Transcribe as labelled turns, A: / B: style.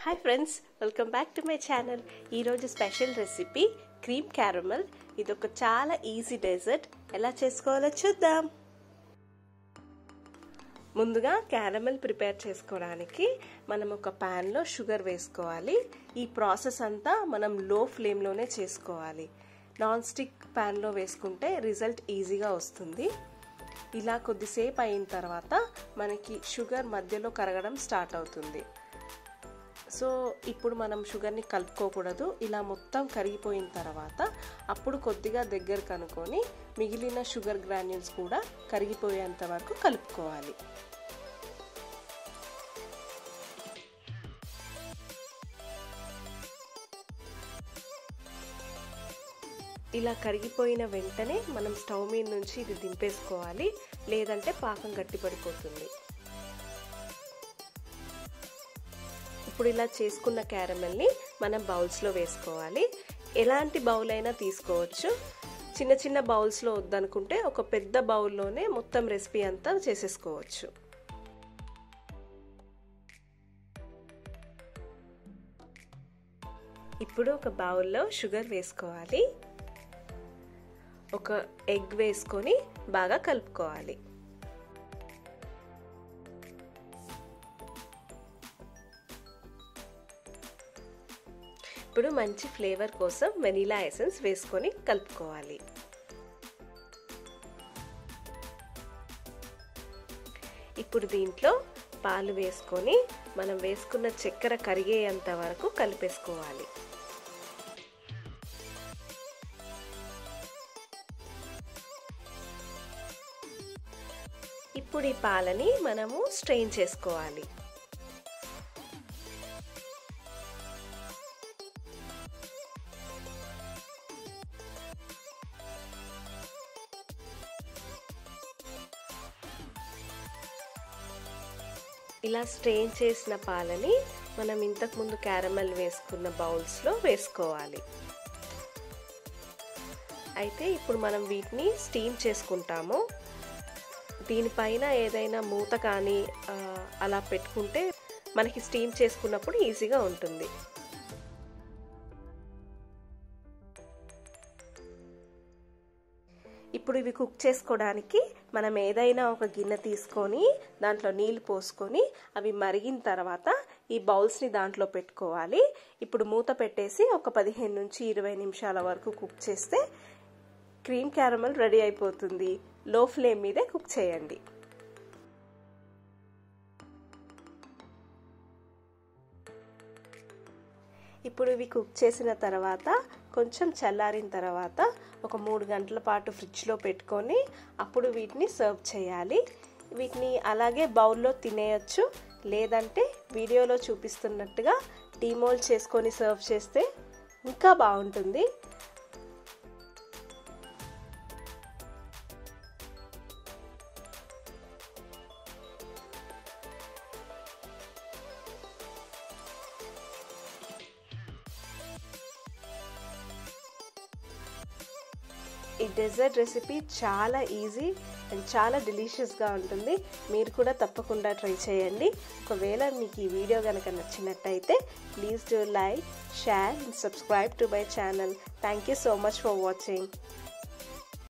A: hi friends welcome back to my channel ఈరోజు special recipe cream caramel ఇది ఒక చాలా ఈజీ డెజర్ట్ ఎలా చేసుకోవాలో చూద్దాం ముందుగా క్యారమెల్ ప్రిపేర్ చేసుకోవడానికి మనం ఒక ప్యాన్లో షుగర్ వేసుకోవాలి ఈ ప్రాసెస్ అంతా మనం లో ఫ్లేమ్లోనే చేసుకోవాలి నాన్ స్టిక్ ప్యాన్లో వేసుకుంటే రిజల్ట్ ఈజీగా వస్తుంది ఇలా కొద్దిసేపు అయిన తర్వాత మనకి షుగర్ మధ్యలో కరగడం స్టార్ట్ అవుతుంది సో ఇప్పుడు మనం షుగర్ని కలుపుకోకూడదు ఇలా మొత్తం కరిగిపోయిన తర్వాత అప్పుడు కొద్దిగా దగ్గర కనుకొని మిగిలిన షుగర్ గ్రాన్యూల్స్ కూడా కరిగిపోయేంత వరకు కలుపుకోవాలి ఇలా కరిగిపోయిన వెంటనే మనం స్టవ్ మీద నుంచి ఇది దింపేసుకోవాలి లేదంటే పాకం గట్టిపడిపోతుంది ఇప్పుడు ఇలా చేసుకున్న క్యారమెల్ని మనం బౌల్స్లో వేసుకోవాలి ఎలాంటి బౌల్ అయినా తీసుకోవచ్చు చిన్న చిన్న బౌల్స్లో వద్దనుకుంటే ఒక పెద్ద బౌల్లోనే మొత్తం రెసిపీ అంతా చేసేసుకోవచ్చు ఇప్పుడు ఒక బౌల్లో షుగర్ వేసుకోవాలి ఒక ఎగ్ వేసుకొని బాగా కలుపుకోవాలి ఇప్పుడు మంచి ఫ్లేవర్ కోసం వెనీలా ఎసెన్స్ వేసుకొని కలుపుకోవాలి ఇప్పుడు దీంట్లో పాలు వేసుకొని మనం వేసుకున్న చక్కెర కరిగేంత వరకు కలిపేసుకోవాలి ఇప్పుడు ఈ పాలని మనము స్ట్రెయిన్ చేసుకోవాలి ఇలా స్ట్రెయిన్ చేసిన పాలని మనం ఇంతకుముందు క్యారమెల్ వేసుకున్న బౌల్స్లో వేసుకోవాలి అయితే ఇప్పుడు మనం వీటిని స్టీమ్ చేసుకుంటాము దీనిపైన ఏదైనా మూత కానీ అలా పెట్టుకుంటే మనకి స్టీమ్ చేసుకున్నప్పుడు ఈజీగా ఉంటుంది ఇప్పుడు ఇవి కుక్ చేసుకోవడానికి మనం ఏదైనా ఒక గిన్నె తీసుకొని దాంట్లో నీళ్ళు పోసుకొని అవి మరిగిన తర్వాత ఈ బౌల్స్ని దాంట్లో పెట్టుకోవాలి ఇప్పుడు మూత పెట్టేసి ఒక పదిహేను నుంచి ఇరవై నిమిషాల వరకు కుక్ చేస్తే క్రీమ్ క్యారమల్ రెడీ అయిపోతుంది లో ఫ్లేమ్ మీదే కుక్ చేయండి ఇప్పుడు ఇవి కుక్ చేసిన తర్వాత కొంచెం చల్లారిన తర్వాత ఒక మూడు గంటల పాటు ఫ్రిడ్జ్లో పెట్టుకొని అప్పుడు వీటిని సర్వ్ చేయాలి వీటిని అలాగే బౌల్లో తినేయచ్చు లేదంటే వీడియోలో చూపిస్తున్నట్టుగా డీమోల్డ్ చేసుకొని సర్వ్ చేస్తే ఇంకా బాగుంటుంది ఈ డెజర్ట్ రెసిపీ చాలా ఈజీ అండ్ చాలా డెలిషియస్గా ఉంటుంది మీరు కూడా తప్పకుండా ట్రై చేయండి ఒకవేళ మీకు ఈ వీడియో కనుక నచ్చినట్టయితే please do like share and subscribe to my channel thank you so much for watching